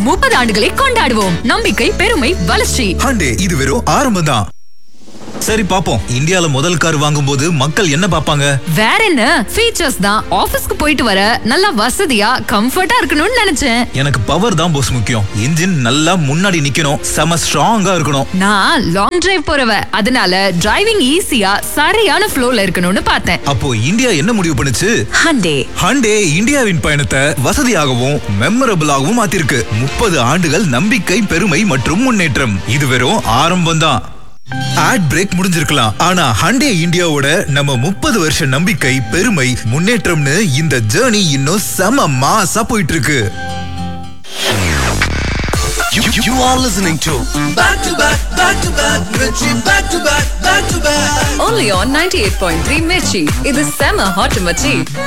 முப்பது ஆண்டுகளை கொண்டாடுவோம் நம்பிக்கை பெருமை வளர்ச்சி ஹண்டே இது வெறும் ஆரம்பம் தான் சரி பாப்போம் இந்தியால முதல் கார் வாங்கும்போது மக்கள் என்ன பாப்பாங்க வேற என்ன ஃபீச்சர்ஸ் தான் ஆபீஸ்க்கு போயிட்டு வர நல்லா வசதியா கம்ஃபர்ட்டா இருக்கணும்னு நினைச்சேன் எனக்கு பவர் தான் போஸ் முக்கியம் இன்ஜின் நல்லா முன்னாடி நிக்கணும் செம ஸ்ட்ராங்கா இருக்கணும் நான் லாங் டிரைவ் போறவ அதனால டிரைவிங் ஈஸியா சரியான ஃப்ளோல இருக்கணும்னு பார்த்தேன் அப்போ இந்தியா என்ன முடிவு பண்ணுச்சு ஹண்டே ஹண்டே இந்தியாவின் பயணத்தை வசதியாகவும் மெமரபிளாகவும் மாத்திருக்கு முப்பது ஆண்டுகள் நம்பிக்கை பெருமை மற்றும் முன்னேற்றம் இது வெறும் ஆரம்பம் தான் ஆட் பிரேக் முடிஞ்சிருக்கலாம் ஆனா ஹண்டே இந்தியாவோட நம்ம முப்பது வருஷ நம்பிக்கை பெருமை முன்னேற்றம்னு இந்த ஜேர்னி இன்னும் செம மாசா போயிட்டு இருக்கு You, you, you are listening to Back to Back, Back to Back, Richie, Back to Back, Back to Back. only on 98.3 Mirchi இது செம ஹாட் மச்சி